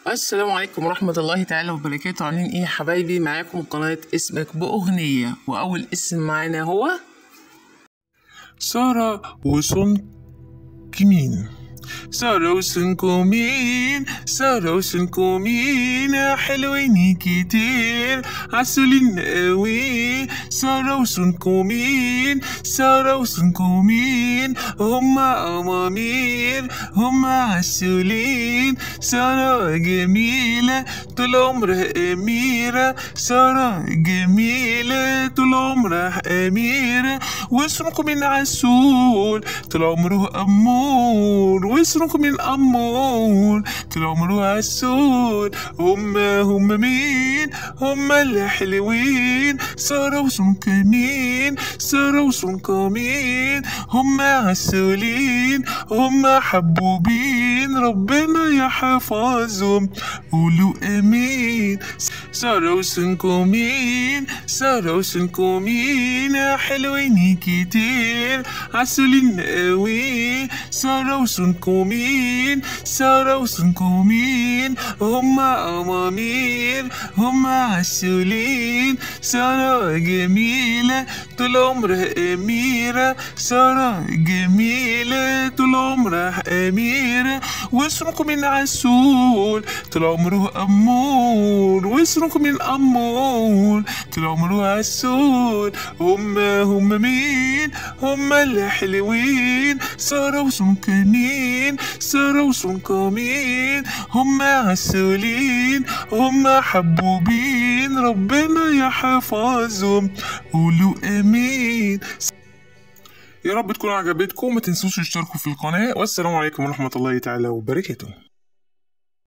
السلام عليكم ورحمة الله تعالى وبركاته عاملين ايه يا حبايبي معاكم قناة اسمك بأغنية وأول اسم معانا هو سارة وسون كمين سارة وسون كومين سارة وسون كومين حلوين كتير عسولين قوي سارة وسون كومين سارة وسون كومين هما أمامير هما عسولين سارة جميلة طول عمرها أميرة سارة جميلة طول عمرها أميرة واسمكم من عسول طول عمره أمور واسمكم من أمور طول عمره عسول هما هما مين هما اللي حلوين سارة وسون كمين سارة وسون كمين هما عسولين هما حبوبين ربنا يحفظهم قولوا امين سارة وسون كمين سارة وسون كمين حلوين كتير عسولين قوي سارة وسون كمين سارة وسون كمين هما أمامير هما عسولين سارة جميلة طول عمرها أميرة سارة جميلة طول عمرها أميرة واسمكم من عسول طول عمره أمور واسمكم من أمور طول عمره عسول هما هما مين هما اللي حلوين سارة وسون كمين سارة وسون كمين هما عسولين هما حبوبين ربنا يحفظهم قولوا امين يا رب تكون عجبتكم ما تنسوش تشتركوا في القناة والسلام عليكم ورحمة الله تعالى وبركاته